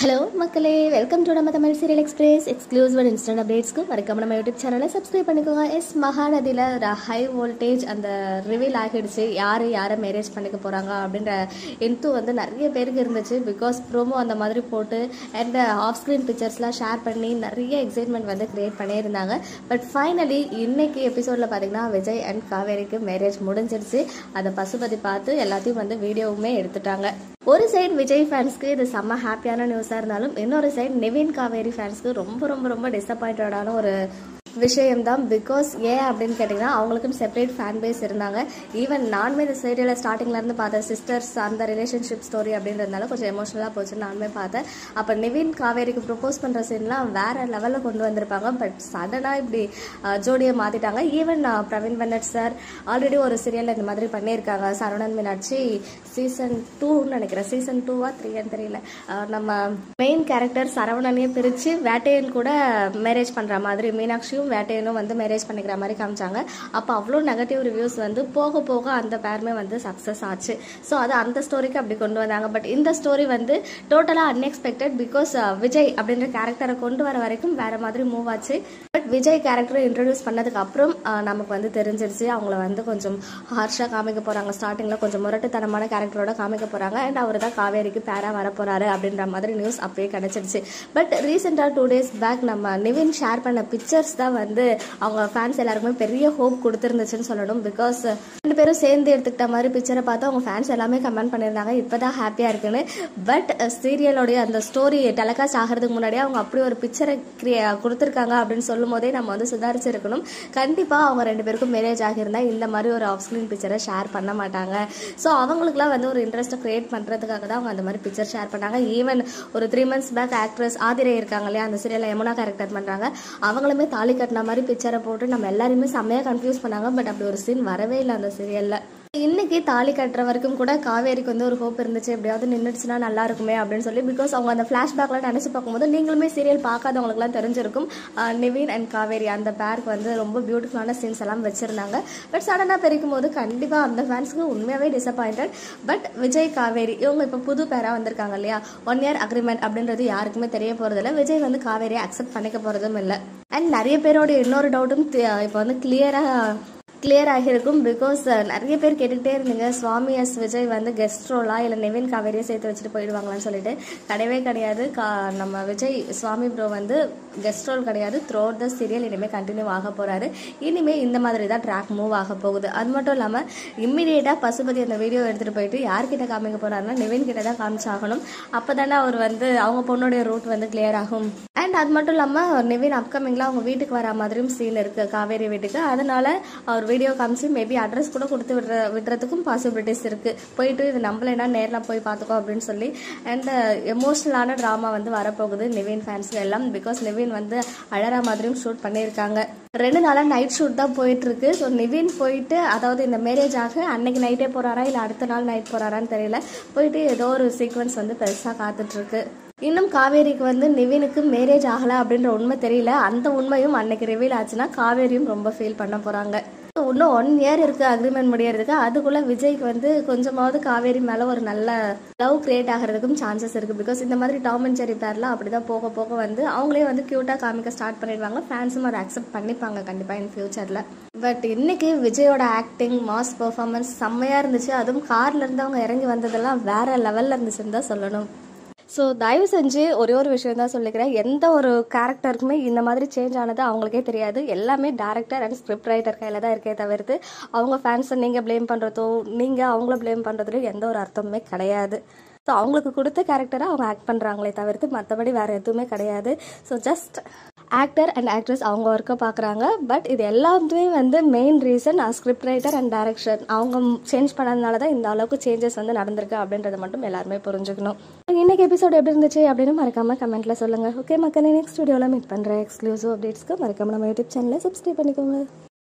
hello மக்களே welcome to நம்ம Tamil serial express exclusive and instant அப்டேட்ஸ்க்கு மறக்காம நம்ம யூடியூப் சேனலை சப்ஸ்கிரைப் பண்ணிக்கோங்க எஸ் மகாநதியில் ஒரு ஹை வோல்டேஜ் அந்த ரிவீல் ஆகிடுச்சு யார் யாரை மேரேஜ் பண்ணிக்க போகிறாங்க அப்படின்ற இன்த்து வந்து நிறைய பேருக்கு இருந்துச்சு பிகாஸ் ப்ரோமோ அந்த மாதிரி போட்டு அண்ட் ஆஃப் ஸ்க்ரீன் பிக்சர்ஸ்லாம் ஷேர் பண்ணி நிறைய எக்ஸைட்மெண்ட் வந்து கிரியேட் பண்ணியிருந்தாங்க பட் ஃபைனலி இன்னைக்கு எபிசோடில் பார்த்தீங்கன்னா விஜய் அண்ட் காவேரிக்கு மேரேஜ் முடிஞ்சிருச்சு அதை பசுபதி பார்த்து எல்லாத்தையும் வந்து வீடியோவுமே எடுத்துட்டாங்க ஒரு சைடு விஜய் ஃபேன்ஸ்க்கு இது செம்ம ஹாப்பியான நியூஸாக இருந்தாலும் இன்னொரு சைடு நிவின் காவேரி ஃபேன்ஸ்க்கு ரொம்ப ரொம்ப ரொம்ப டிசப்பாயிண்டடான ஒரு விஷயம்தான் பிகாஸ் ஏன் அப்படின்னு கேட்டிங்கன்னா அவங்களுக்குன்னு செப்பரேட் ஃபேன் பேஸ் இருந்தாங்க ஈவன் நானுமே இந்த சீரியலை ஸ்டார்டிங்லேருந்து பார்த்தேன் சிஸ்டர்ஸ் அந்த ரிலேஷன்ஷிப் ஸ்டோரி அப்படின்றதுனால கொஞ்சம் எமோஷனலாக போச்சு நானுமே பார்த்தேன் அப்போ நிவின் காவேரிக்கு ப்ரொப்போஸ் பண்ணுற சீன்லாம் வேற லெவலில் கொண்டு வந்திருப்பாங்க பட் சடனாக இப்படி அஹ், ஜோடியை மாற்றிட்டாங்க even Praveen Bennett sir already ஒரு சீரியலில் இந்த மாதிரி பண்ணியிருக்காங்க சரவணன் மீனாட்சி சீசன் டூன்னு நினைக்கிறேன் சீசன் டூவா த்ரீன்னு தெரியல அஹ், நம்ம மெயின் கேரக்டர் சரவணனையே பிரித்து வேட்டையன் கூட மேரேஜ் பண்ணுற மாதிரி மீனாட்சியும் வேட்டையனும் வந்து மேரேஜ் பண்ணிக்கிற மாதிரி காமிச்சாங்க அப்போ அவ்வளோ நெகட்டிவ் ரிவ்யூஸ் வந்து போக போக அந்த பேருமே வந்து சக்ஸஸ் ஆச்சு ஸோ அது அந்த ஸ்டோரிக்கு அப்படி கொண்டு வந்தாங்க பட் இந்த ஸ்டோரி வந்து டோட்டலாக அன்எக்ஸ்பெக்டட் பிகாஸ் விஜய் அப்படின்ற கேரக்டரை கொண்டு வர வரைக்கும் வேற மாதிரி மூவ் ஆச்சு பட் விஜய் கேரக்டரை இன்ட்ரடியூஸ் பண்ணதுக்கு அப்புறம் அஹ், நமக்கு வந்து தெரிஞ்சிருச்சு அவங்கள வந்து கொஞ்சம் ஹார்ஷாக காமிக்க போகிறாங்க ஸ்டார்டிங்கில் கொஞ்சம் முரட்டுத்தனமான கேரக்டரோட காமிக்க போகிறாங்க அண்ட் அவர் தான் காவேரிக்கு பேரா வர போகிறாரு அப்படின்ற மாதிரி நியூஸ் அப்பயே கிடைச்சிருச்சு பட் ரீசெண்டாக டூ டேஸ் பேக் நம்ம நிவின் ஷேர் பண்ண பிக்சர்ஸ் தான் வந்து அவங்க ஃபேன்ஸ் எல்லாருக்குமே பெரிய ஹோப் கொடுத்துருந்துச்சுன்னு சொல்லணும் பிகாஸ் ரெண்டு பேரும் சேர்ந்து எடுத்துக்கிட்ட மாதிரி பிக்சரை பார்த்து அவங்க ஃபேன்ஸ் எல்லாமே கமெண்ட் பண்ணியிருந்தாங்க இப்போதான் ஹாப்பியாக இருக்குன்னு பட் சீரியலோடைய அந்த ஸ்டோரி டெலகாஸ்ட் ஆகிறதுக்கு முன்னாடியே அவங்க அப்படி ஒரு பிக்சரை கொடுத்துருக்காங்க அப்படின்னு சொல்லும் போதே நம்ம வந்து சுதாரிச்சிருக்கணும் கண்டிப்பாக அவங்க ரெண்டு பேருக்கும் மேரேஜ் ஆகியிருந்தா இந்த மாதிரி ஒரு ஆஃப் ஸ்க்ரீன் பிக்சரை ஷேர் பண்ண மாட்டாங்க ஸோ அவங்களுக்குலாம் வந்து ஒரு இன்ட்ரெஸ்ட்டை க்ரியேட் பண்ணுறதுக்காக தான் அவங்க அந்த மாதிரி பிக்சர் ஷேர் பண்ணாங்க ஈவன் ஒரு three months back actress Aadhirai இருக்காங்க இல்லையா அந்த சீரியலில் யமுனா கேரக்டர் பண்ணுறாங்க அவங்களுமே தாலி கட்டின மாதிரி பிக்சரை போட்டு நம்ம எல்லாருமே செம்மையாக கன்ஃபியூஸ் பண்ணாங்க பட் அப்படி ஒரு சீன் வரவே இல்லை அந்த சீரியலில் இன்னைக்கு தாலி கட்டுற வரைக்கும் கூட காவேரிக்கு வந்து ஒரு ஹோப் இருந்துச்சு எப்படியாவது நின்றுச்சுன்னா நல்லா இருக்குமே அப்படின்னு சொல்லி பிகாஸ் அவங்க அந்த ஃப்ளாஷ்பேக்லாம் நினச்சி பார்க்கும்போது நீங்களுமே சீரியல் பார்க்காதவங்களுக்குலாம் தெரிஞ்சிருக்கும் ஆஹ் நிவின் அண்ட் காவேரி அந்த பேருக்கு வந்து ரொம்ப பியூட்டிஃபுல்லான சீன்ஸ் எல்லாம் வச்சிருந்தாங்க பட் சடனாக பிரிக்கும் போது கண்டிப்பாக அந்த ஃபேன்ஸுக்கு உண்மையாகவே டிசப்பாயிண்டட் பட் விஜய் காவேரி இவங்க இப்போ புது பேராக வந்திருக்காங்க இல்லையா ஒன் இயர் அக்ரிமெண்ட் அப்படின்றது யாருக்குமே தெரிய போகிறதில்ல விஜய் வந்து காவேரியை அக்செப்ட் பண்ணிக்க போகிறதும் இல்லை அண்ட் நிறைய பேரோட இன்னொரு டவுட்டும் இப்போ வந்து கிளியராக கிளியர் ஆகியிருக்கும் பிகாஸ் நிறைய பேர் கேட்டுக்கிட்டே இருந்தீங்க சுவாமி எஸ் விஜய் வந்து கெஸ்ட் ரோலா இல்லை நிவின் காவேரியை சேர்த்து வச்சுட்டு போயிடுவாங்களான்னு சொல்லிட்டு கிடையவே கிடையாது கா நம்ம விஜய் சுவாமி ப்ரோ வந்து கெஸ்ட் ரோல் கிடையாது த்ரோ த சீரியல் இனிமேல் கண்டினியூ ஆக போகிறாரு இனிமேல் இந்த மாதிரி தான் ட்ராக் மூவ் ஆக போகுது அது மட்டும் இல்லாமல் இம்மிடியேட்டாக பசுபதி அந்த வீடியோ எடுத்துகிட்டு போயிட்டு யார்கிட்ட காமிக்க போகிறாருன்னா நிவின் கிட்ட தான் காமிச்சாகணும் அப்போ தானே அவர் வந்து அவங்க பொண்ணுடைய ரூட் வந்து கிளியர் ஆகும் அண்ட் அது மட்டும் இல்லாமல் நிவின் அப்கமிங்கில் அவங்க வீட்டுக்கு வர மாதிரியும் சீன் இருக்குது காவேரி வீட்டுக்கு அதனால அவர் வீடியோ காமிச்சு மேபி அட்ரஸ் கூட கொடுத்து விடுற விடுறதுக்கும் பாசிபிலிட்டிஸ் இருக்குது போயிட்டு இது நம்மளேனா நேரில் போய் பார்த்துக்கோ அப்படின்னு சொல்லி அண்ட் எமோஷ்னலான ட்ராமா வந்து வரப்போகுது நிவின் ஃபேன்ஸ்க்கு எல்லாம் பிகாஸ் நிவின் வந்து அழற மாதிரியும் ஷூட் பண்ணியிருக்காங்க ரெண்டு நாளாக நைட் ஷூட் தான் போயிட்டு இருக்கு ஸோ நிவின் போயிட்டு அதாவது இந்த மேரேஜ் ஆக அன்னைக்கு நைட்டே போறாரா இல்லை அடுத்த நாள் நைட் போறாரான்னு தெரியல போயிட்டு ஏதோ ஒரு சீக்வன்ஸ் வந்து பெருசாக காத்துட்டு இருக்கு இன்னும் காவேரிக்கு வந்து நிவினுக்கு மேரேஜ் ஆகலை அப்படின்ற உண்மை தெரியல அந்த உண்மையும் அன்னைக்கு ரிவீல் ஆச்சுன்னா காவேரியும் ரொம்ப ஃபீல் பண்ண போறாங்க இன்னும் ஒன் இயர் இருக்கு அக்ரிமெண்ட் முடியறதுக்கு அதுக்குள்ள விஜய்க்கு வந்து கொஞ்சமாவது காவேரி மேல ஒரு நல்ல லவ் கிரியேட் ஆகிறதுக்கும் சான்சஸ் இருக்கு பிகாஸ் இந்த மாதிரி டாம் அண்ட் ஜெரி பேர்லாம் அப்படிதான் போக போக வந்து அவங்களே வந்து கியூட்டா காமிக்க ஸ்டார்ட் பண்ணிடுவாங்க ஃபேன்ஸும் அதை அக்செப்ட் பண்ணிப்பாங்க கண்டிப்பா இன் ஃபியூச்சர்ல பட் இன்னைக்கு விஜயோட ஆக்டிங் மாஸ் பெர்ஃபார்மன்ஸ் செம்மையா இருந்துச்சு அதுவும் கார்ல இருந்து அவங்க இறங்கி வந்ததெல்லாம் வேற லெவல்ல இருந்துச்சுன்னு தான் சொல்லணும் ஸோ தயவு செஞ்சு ஒரே ஒரு விஷயம் தான் சொல்லிக்கிறேன் எந்த ஒரு கேரக்டருக்குமே இந்த மாதிரி சேஞ்ச் ஆனது அவங்களுக்கே தெரியாது எல்லாமே டேரக்டர் அண்ட் ஸ்கிரிப்ட் ரைட்டர் கையில் தான் இருக்கே தவிர்த்து அவங்க ஃபேன்ஸை நீங்கள் ப்ளேம் பண்ணுறதோ நீங்கள் அவங்கள ப்ளேம் பண்ணுறதுலையும் எந்த ஒரு அர்த்தமுமே கிடையாது ஸோ அவங்களுக்கு கொடுத்த கேரக்டரை அவங்க ஆக்ட் பண்ணுறாங்களே தவிர்த்து மற்றபடி வேறு எதுவுமே கிடையாது so just actor and actress அவங்க ஒர்க்கை பார்க்குறாங்க பட் இது எல்லாத்துமே வந்து main reason script writer and direction அவங்க சேஞ்ச் பண்ணதுனால தான் இந்த அளவுக்கு சேஞ்சஸ் வந்து நடந்திருக்கு அப்படின்றத மட்டும் எல்லாருமே புரிஞ்சுக்கணும் இன்னைக்கு எபிசோட் எப்படி இருந்துச்சு அப்படின்னு மறக்காம கமெண்ட்ல சொல்லுங்க ஓகே மக்களே நெக்ஸ்ட் வீடியோவில் மீட் பண்ணுறேன் எக்ஸ்க்ளூசிவ் அப்டேட்ஸ்க்கு மறக்காம நம்ம யூடியூப் சேனலை சப்ஸ்கிரைப் பண்ணிக்கோங்க